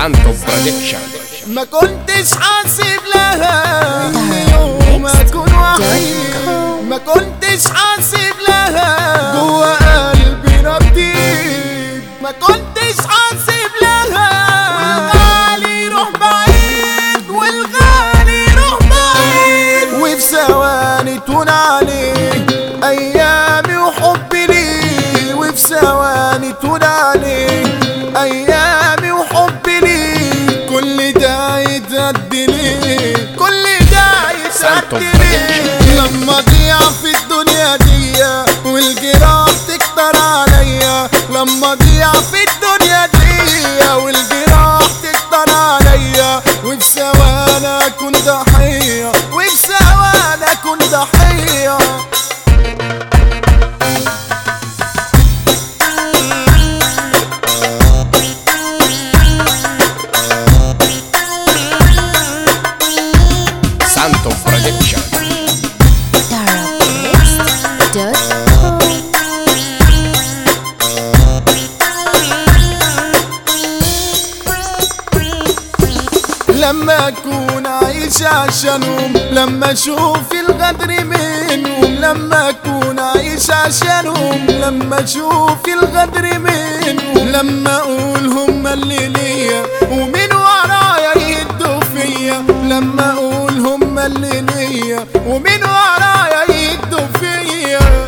سانتو برودكشن ما كنتش حاسب لها إن يوم اكون وحيد ما كنتش حاسب لها جوا قلبي رديد ما كنتش حاسب لها والغالي يروح بعيد والغالي يروح بعيد وفي ثواني تهون عليه ايامي وحبي ليه وفي ثواني تهون عليه ايامي وحبي ليه كل ده يتهد ليه كل ده سانتو يتهد ليه لما ضيع في الدنيا دي والجراح تكتر عليا لما ضيع في الدنيا دي والجراح تكتر عليا وفي ثواني اكون ضحيه وفي ثواني اكون ضحيه سانتو برودكشن Darabmix.com لما اكون عايش عشانهم لما اشوف الغدر منهم لما اكون عايش عشانهم لما اشوف الغدر منهم لما اقول هم اللي ليا ومن ورايا يهدوا فيا لما اقول هم اللي ليا ومن ورايا يهدوا فيا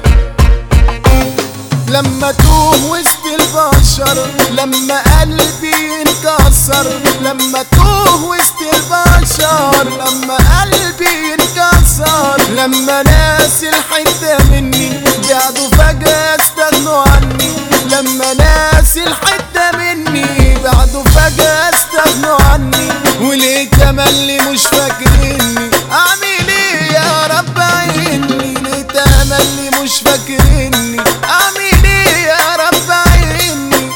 لما توه وسط البشر لما قلبي ينكسر لما توه وسط البشر لما قلبي ينكسر لما ناس الحتة مني بعدوا فجأة استغنوا عني لما ناس الحتة مني بعدوا فجأة استغنوا عني وليه تملي مش فاكريني اعمل ايه يا رب عيني ليه تملي مش فاكريني اعمل ايه يا رب عيني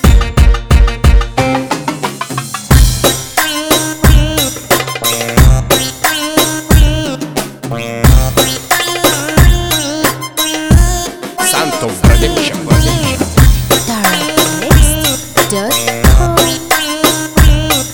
سانتو برودكشن Darabmix.com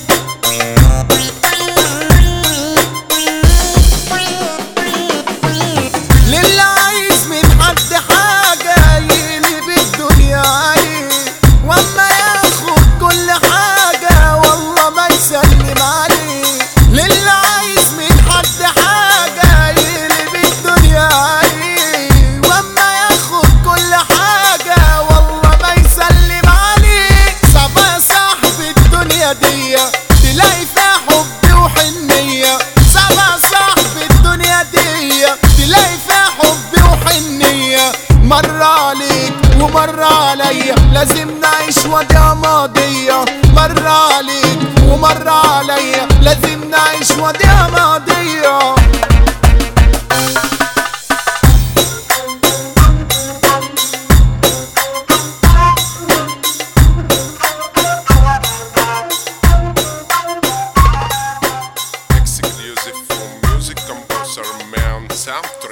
للي عايز من حد حاجة يقلب الدنيا عليه واما ياخد كل حاجة والله ما يسلم عليه للي عايز من حد حاجة يقلب الدنيا عليه واما ياخد كل حاجة والله ما يسلم عليه صعب يا صاحبي الدنيا دي تلاقي فيها حب وحنية صعب يا صاحبي الدنيا دي تلاقي فيها حب وحنية مر عليك ومر عليا لازم نعيش وجه ماضية مر عليك ومر عليا لازم نعيش وجه ماضية Exclusive for music composer man Sam